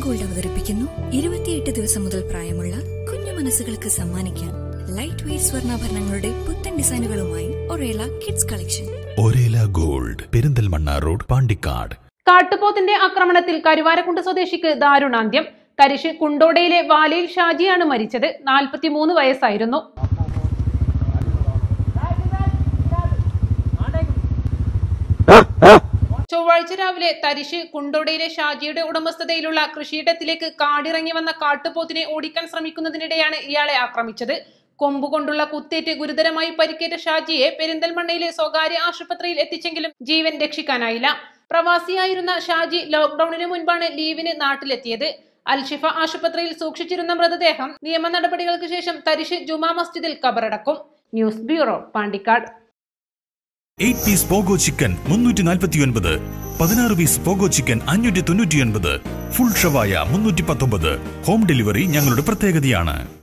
gold അവതരിപ്പിക്കുന്നു ഇരുപത്തിയെട്ട് ദിവസം മുതൽ പ്രായമുള്ള കുഞ്ഞു മനസ്സുകൾക്ക് സമ്മാനിക്കാൻ ലൈറ്റ് വെയ്റ്റ് സ്വർണ്ണാഭരണങ്ങളുടെ പുത്തൻ ഡിസൈനുകളുമായി Orela kids collection Orela gold Perinthalmanna road Pandikkad കാട്ടുപോത്തിന്റെ ആക്രമണത്തിൽ കരുവാരക്കുണ്ട് സ്വദേശിക്ക് ദാരുണാന്ത്യം കരിശ് കുണ്ടോടയിലെ വാലയിൽ ഷാജിയാണ് മരിച്ചത് നാൽപ്പത്തിമൂന്ന് വയസ്സായിരുന്നു ചൊവ്വാഴ്ച രാവിലെ തരിശ് കുണ്ടോടയിലെ ഷാജിയുടെ ഉടമസ്ഥതയിലുള്ള കൃഷിയിടത്തിലേക്ക് കാടിറങ്ങി വന്ന കാട്ടുപോത്തിനെ ഓടിക്കാൻ ശ്രമിക്കുന്നതിനിടെയാണ് ഇയാളെ ആക്രമിച്ചത് കൊമ്പുകൊണ്ടുള്ള കുത്തേറ്റ് ഗുരുതരമായി പരിക്കേറ്റ ഷാജിയെ പെരിന്തൽമണ്ണയിലെ സ്വകാര്യ ആശുപത്രിയിൽ എത്തിച്ചെങ്കിലും ജീവൻ രക്ഷിക്കാനായില്ല പ്രവാസിയായിരുന്ന ഷാജി ലോക്ഡൌണിന് മുൻപാണ് ലീവിന് നാട്ടിലെത്തിയത് അൽഷിഫ ആശുപത്രിയിൽ സൂക്ഷിച്ചിരുന്ന മൃതദേഹം നിയമ നടപടികൾക്ക് ശേഷം തരിശ് ജുമാ മസ്ജിദിൽ കബറടക്കും news bureau Pandikkad eight piece Pogo chicken മുന്നൂറ്റി നാൽപ്പത്തി ഒൻപത് പതിനാറ് പീസ് പോഗോ ചിക്കൻ അഞ്ഞൂറ്റി തൊണ്ണൂറ്റി ഒൻപത് ഫുൾ ഷവായ മുന്നൂറ്റി പത്തൊമ്പത് ഹോം ഡെലിവറി ഞങ്ങളുടെ പ്രത്യേകതയാണ്